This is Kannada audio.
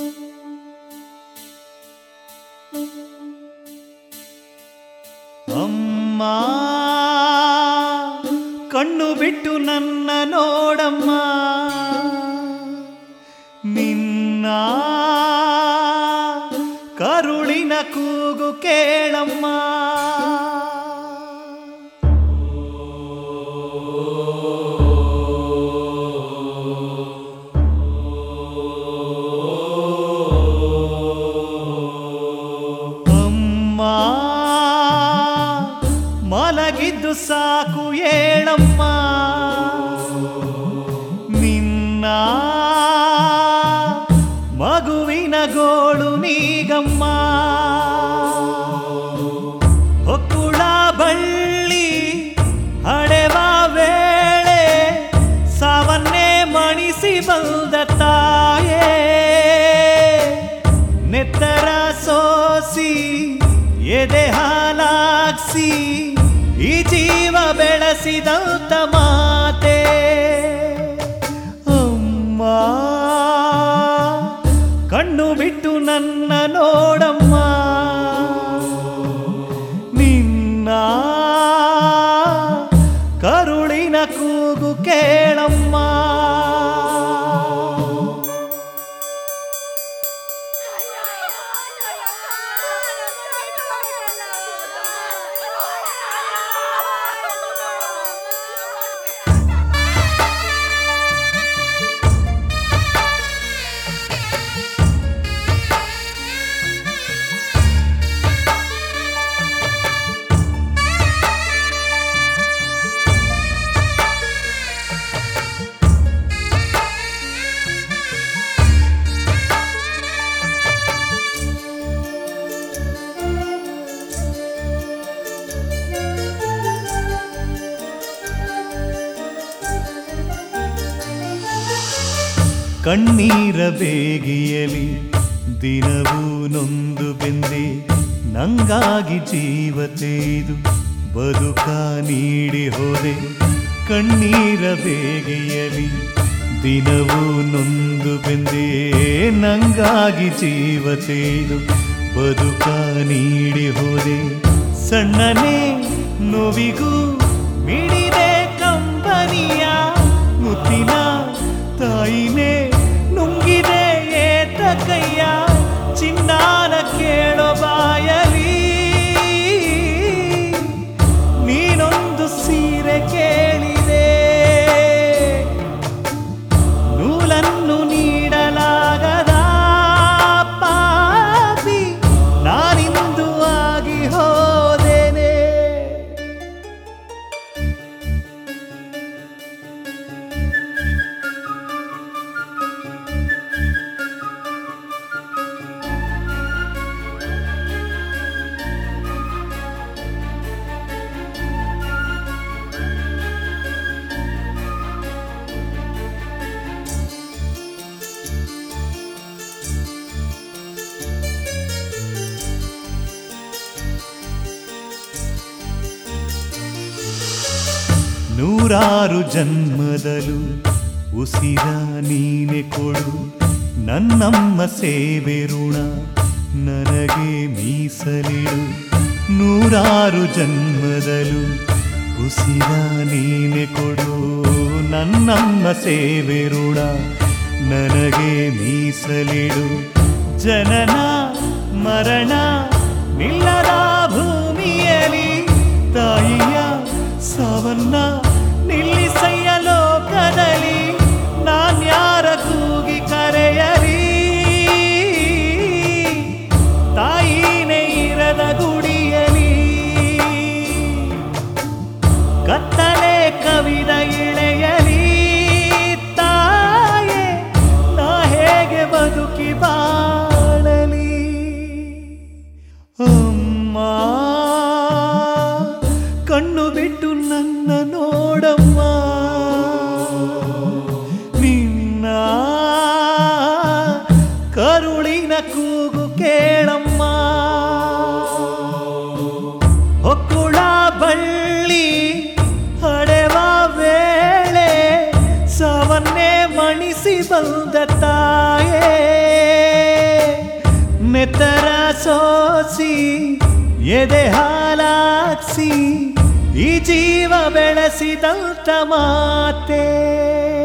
ಅಮ್ಮ ಕಣ್ಣು ಬಿಟ್ಟು ನನ್ನ ನೋಡಮ್ಮ ನಿನ್ನ ಕರುಳಿನ ಕೂಗು ಕೇಳಮ್ಮ ಅಮ್ಮ ಮಲಗಿದ್ದು ಸಾಕು ಏಳಮ್ಮ ನಿನ್ನ ಮಗುವಿನ ಗೋಳು ನೀಗಮ್ಮ ಹೊಕ್ಕುಳ ಬಳ್ಳಿ ಹಡೆವ ವೇಳೆ ಸಾವನ್ನೇ ಮಣಿಸಿ ಬಂದ ತಾಯೇ ನೆತ್ತರ ಸೋಸಿ ಎದೆ ಹಾಲಾಗ್ಸಿ ಈ ಜೀವ ಬೆಳೆಸಿದಂತ ಮಾತೆ ಅಮ್ಮ ಕಣ್ಣು ಬಿಟ್ಟು ನನ್ನ ನೋಡಮ್ಮ ನಿನ್ನ ಕರುಳಿನ ಕೂಗು ಕೇಳಮ್ಮ ಕಣ್ಣೀರ ಬೇಗಿಯಲಿ ದಿನವೂ ನೊಂದು ಬೆಂದೆ ನಂಗಾಗಿ ಜೀವ ತೆಯ್ದು ಬದುಕ ನೀಡಿ ಹೋದೆ ಕಣ್ಣೀರ ಬೇಗಿಯಲಿ ದಿನವೂ ನೊಂದು ಬೆಂದೆ ನಂಗಾಗಿ ಜೀವ ತೆಯ್ದು ಬದುಕ ನೀಡಿ ಹೋದೆ ಸಣ್ಣನೇ ನೋವಿಗೂ ಮಿಡಿದೆ ಕಂಬನಿಯ ಮುತ್ತಿನ ತಾಯಿನೇ ನುಂಗಿದೆ ಏತ ಕೈಯ ಚಿನ್ನಾನ ಕೇಳೋ ಬಾಯಲಿ ನೀನೊಂದು ಸೀರೆ ಕೇಳಿದೆ ನೂಲನ್ನು ನೀಡಲಾಗದ ಪಾಪಿ ನಾನಿಂದು ಆಗಿ ಹೋದೇನೆ ನೂರಾರು ಜನ್ಮದಲು ಉಸಿರ ನೀನೆ ಕೊಡು ನನ್ನಮ್ಮ ಸೇವೆ ಋಣ ನನಗೆ ಮೀಸಲಿಡು ನೂರಾರು ಜನ್ಮದಲು ಉಸಿರ ನೀನೆ ಕೊಡು ನನ್ನಮ್ಮ ಸೇವೆ ಋಣ ನನಗೆ ಮೀಸಲಿಡು ಜನನ ಮರಣ ನಿಲ್ಲದ ಭೂಮಿಯಲಿ ತಾಯಿಯ ಸಾವನ್ನ ನಿಲ್ಲಿಸಯ್ಯ ಲೋಕದಲ್ಲಿ ನಾನ್ಯಾರ ಕೂಗಿ ಕರೆಯಲಿ ತಾಯಿನೇ ಇರದ ಗುಡಿಯಲಿ ಕತ್ತಲೆ ಕವಿದ ಇಳೆಯಲಿ ತಾಯೇ ನಾ ಹೇಗೆ ಬದುಕಿ ಬಾಳಲಿ ಅಮ್ಮ ಕಣ್ಣು ಬಿಟ್ಟು ನನ್ನ ನೋಡಮ್ಮ ನಿನ್ನ ಕರುಳಿನ ಕೂಗು ಕೇಳಮ್ಮ ಹೊಕ್ಕುಳ ಬಳ್ಳಿ ಹಡೆವ ವೇಳೆ ಸಾವನ್ನೇ ಮಣಿಸಿ ಬಂದ ತಾಯೇ ನೆತ್ತರ ಸೋಸಿ ಎದೆ ಹಾಲಾಕ್ಸಿ ಈ ಜೀವ ಬೆಳೆಸಿದಂತ ಮಾತೆ